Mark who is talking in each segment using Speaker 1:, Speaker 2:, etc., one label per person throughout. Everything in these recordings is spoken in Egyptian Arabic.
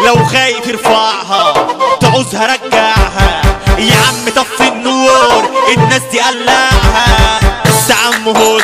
Speaker 1: لو خايف ارفعها تعوزها رجعها يا عم طفي النور الناس دي قلعها بس يا عم هس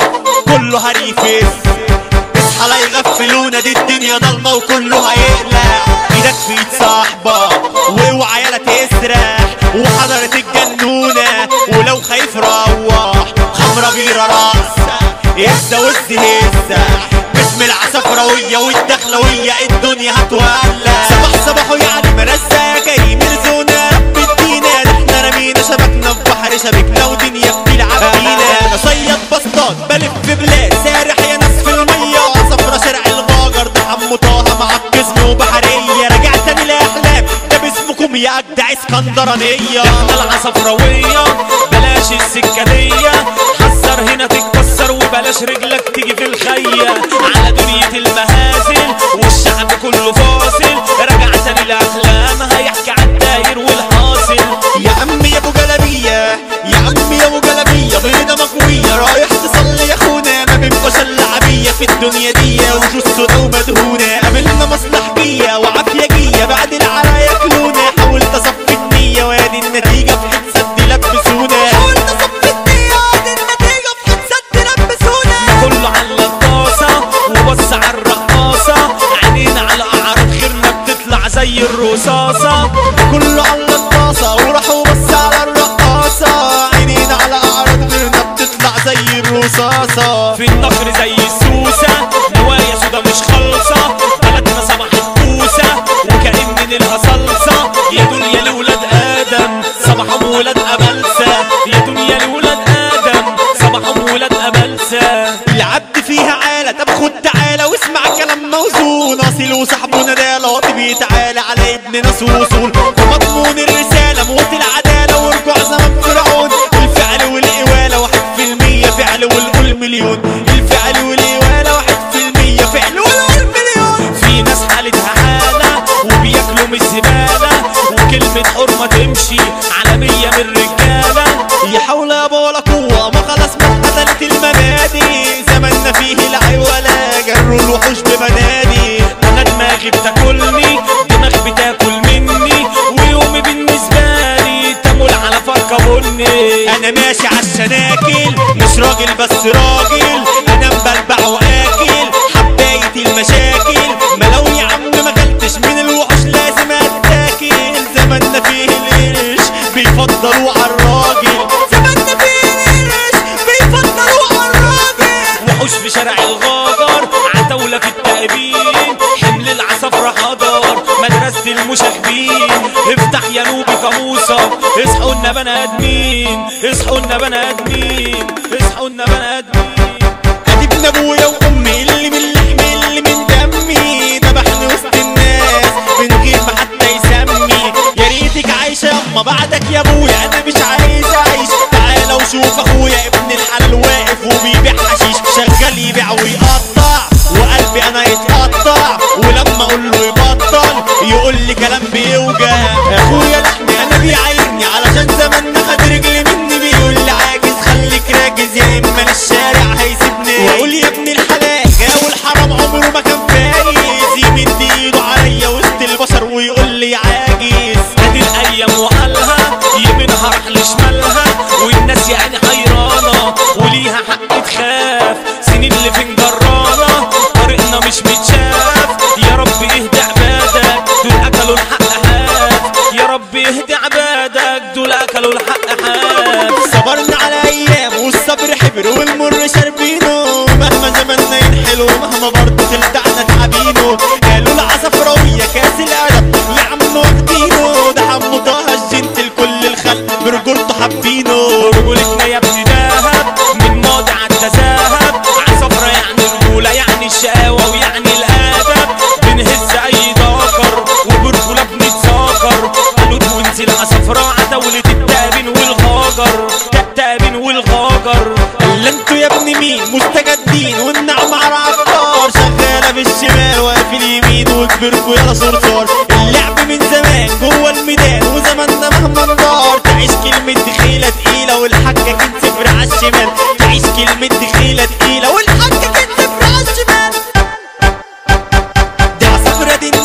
Speaker 1: كله هريفس اصحى لا يغفلونا دي الدنيا ضلمة وكله هيقلع ايدك في ايد صاحبك واوعى يالا تسرح وحضرت الجنونة ولو خايف روح خمرة بيرة راسة هزة وز هزة باسم العسفروية والدخلوية الدنيا هتولع صباح صباحو يعني مرزة يا كريم رزونا رب ادينا احنا رمينا شبكنا في بحر شبكنا ودنيا بتلعب بينا انا صياد بسطات بلف في بلاد سارح يا ناس في المية صفرة شارع الغاجر ده حمو طه مع الجسم وبحرية رجعت تاني لاحلام ده باسمكم يا اجدع اسكندرانية
Speaker 2: احنا العصفراوية بلاش السكادية حذر هنا تتكسر وبلاش رجلك تيجي في الخية على دنيا المهازل والشعب كله فاصل رجع تاني الاحلام هيحكي عن الداير والحاصل
Speaker 1: يا عم يا ابو جلبية يا عم يا ابو جلبية بيضة مكوية رايح تصلي يا اخونا ما بيبقاش اللعبية في الدنيا دي وجوز سودا ومدهونة قابلنا مصلحجية وعافيجية بعد العرايا كلونا حاولت اصفي النية وادي النتيجة في حد سد لبسونا حاولت اصفي النية وادي النتيجة في حد سد لبسونا
Speaker 2: كله على الطاسة وبص على الرقاصة عينينا على اعراض خيرنا بتطلع زي الرصاصة
Speaker 1: كله على الطاسة وراح وبص على الرقاصة عينينا على اعراض غيرنا بتطلع زي الرصاصة
Speaker 2: في النخر زي السوسة نوايا سودا مش خالصة بلدنا صباح الكوسة وكريم من لها صلصة يا دنيا لولاد آدم صباحهم ولاد أبلسة يا دنيا لولاد آدم صباحهم ولاد أبلسة
Speaker 1: العبد فيها عالة طب خد تعالى واسمع كلام موزون اصيل وصاحبنا ده لطيف تعالى على ابن ناس وصول ومضمون الرسالة موت العدالة ورجوع زمن فرعون الفعل والإوالة واحد في المية فعل والقول مليون الفعل والإوالة واحد في المية فعل والقول مليون
Speaker 2: في ناس حالتها حالة وبياكلوا من الزبالة وكلمة حرمة تمشي على مية من الرجالة
Speaker 1: يا حول يا ولا قوة ما خلاص ما قتلت المبادئ زماننا فيه لا ولا جروا الوحوش بمنادي
Speaker 2: انا دماغي بتاكلني دماغ بتاكل مني ويومي بالنسبه لي تمول على فرقه بني
Speaker 1: انا ماشي عالشناكل مش راجل بس راجل انا مبلبع واكل حباية المشاكل ما لو يا عم ما اكلتش من الوحوش لازم اتاكل زماننا فيه القرش بيفضلوا عالراجل زماننا فيه القرش بيفضلوا عالراجل
Speaker 2: وحوش في شارع الغاجر عتاولة في التأبين حمل العصفرة حضر مدرسة المشاغبين افتح يا نوبي قاموسة اصحوا لنا بني ادمين اصحوا لنا بني ادمين اصحوا لنا بني ادمين
Speaker 1: ادي ابن ابويا وامي اللي من لحمي اللي من دمي ذبحني وسط الناس من غير ما حتى يسمي يا ريتك عايشه يما بعدك يا ابويا انا مش عايز اعيش تعالى وشوف اخويا ابن الحلال واقف وبيبيع حشيش شغال يبيع ويقطع وقلبي انا يتقطع ولما اقول له يبطل يقول لي كلام بيوجع اخويا لحمي انا بيعايرني علشان زماننا خد رجلي مني بيقول لي عاجز خليك راكز يا اما الشارع هيسيبني واقول يا ابن الحلال جو الحرام عمره ما كان فايز يمد ايده عليا وسط البشر ويقول لي عاجز
Speaker 2: ادي الايام وقالها يمينها راح لشمالها والناس يعني حيرانه وليها حق تخاف سنين اللي في جرانه طريقنا مش متشاف يا رب اهدى عبادك دول اكلوا الحق حاف يا رب اهدى عبادك دول اكلوا الحق حاف
Speaker 1: صبرنا على ايام والصبر حبر والمر شاربينه مهما زماننا ينحل ومهما برضه تلدعنا تعبينه قالوا العصفراوية كاس الادب يا عم واخدينه ده حمو طه الجنتل كل الخلق برجولته حابينه
Speaker 2: رجولتنا يا ابني دهب من ماضي عدى ذهب عصفرة يعني رجولة يعني الشقاوة ويعني الأدب بنهز أي ذكر وبرجولة بنتذاكر قالوا وانزل عصفرة عدولة التابن والغاجر التابن والغاجر
Speaker 1: اللي انتوا يا ابن مين مستجدين والنعم على عطار شغالة بالشمال واقف اليمين وكبركوا يلا صرصار اللعب من زمان جوه الميدان وزماننا مهما ندار تعيش كلمة دخيلة تقيلة والحاجة كنت صفر عالشمال تعيش كلمة دخيلة تقيلة والحاجة كنت صفر عالشمال دي عصفرة دي النزاهة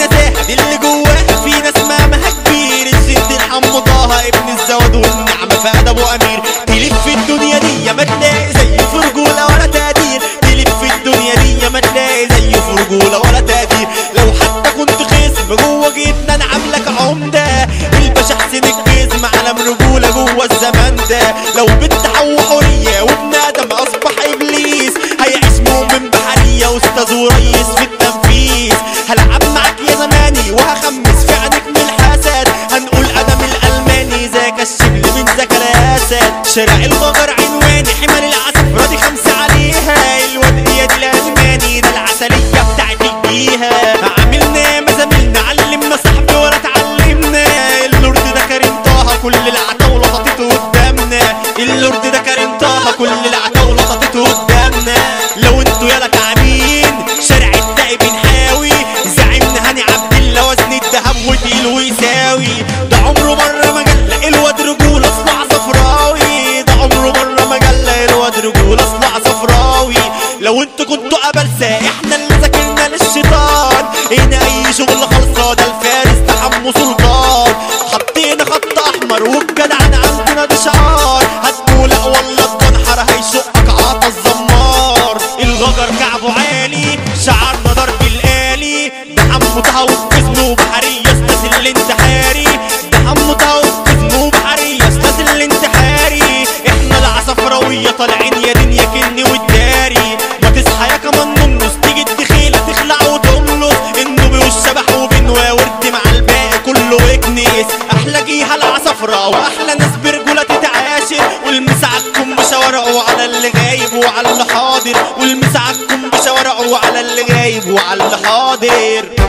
Speaker 1: دي اللي جواها في ناس مامها كبير الست الحم طه ابن الزواد والنعمة في ادبه امير تلف في الدنيا دي ما تلاقي زي في رجولة ولا تقدير تلف في الدنيا دي ما تلاقي زي في رجولة ولا تقدير لو حتى كنت خصم جوه جيتنا انا عاملك عمدة الباشا حسين الجسم علم رجولة جوه الزمان ده لو بنت حو حرية وابن ادم اصبح ابليس هيعيش مؤمن بحرية استاذ وريس في التنفيذ هلعب معاك يا زماني وهخمس في عينك من الحسد هنقول ادم الالماني ذاك الشبل من ذاك الاسد شارع المجر عنواني حمل العسل راضي خمسة عليها الواد اياد الالماني ده العسلية بتاعت الجيها عملنا ما زملنا علمنا صاحبي ولا اتعلمنا اللورد ده كريم طه كل العتاولة حطيته قدامنا اللورد ده كريم طه كل العتاولة حطيته قدامنا لو انتوا يالا كعبين شارع الدقي بنحاوي زعيمنا هاني عبد الله وزن الدهب وتقيل ويساوي ده عمره مرة ما جل الواد رجولة اصلع صفراوي ده عمره مرة ما جل الواد رجولة اصلع صفراوي لو انتوا كنتوا قبلسة احنا اللي ذاكرنا للشيطان هنا اي شغل خلصة ده الفارس ده حمو سلطان حطينا خط احمر والجدعنا عندنا ده شعار هتقول لا والله الجنحر هيشقك عطا الزمار الغجر كعبه عالي شعرنا ضرب الآلي ده حمو تهوب جسمه بحرية استاذ الانتحاري ده حمو تهوب جسمه بحرية استاذ الانتحاري احنا العصفراوية طالعين يا دنيا كني والداري ما تصحى يا كمان نمنس تيجي الدخيلة تخلع وتملص النوبي والشبح وبنوا ورد مع الباقي كله يكنس احلى جيها العصفرة واحلى ناس برجولة تتعاشر والمساعدكم بشوارعه على اللي غايب وعلى اللي حاضر والمساعدكم بشوارعه على اللي غايب وعلى اللي حاضر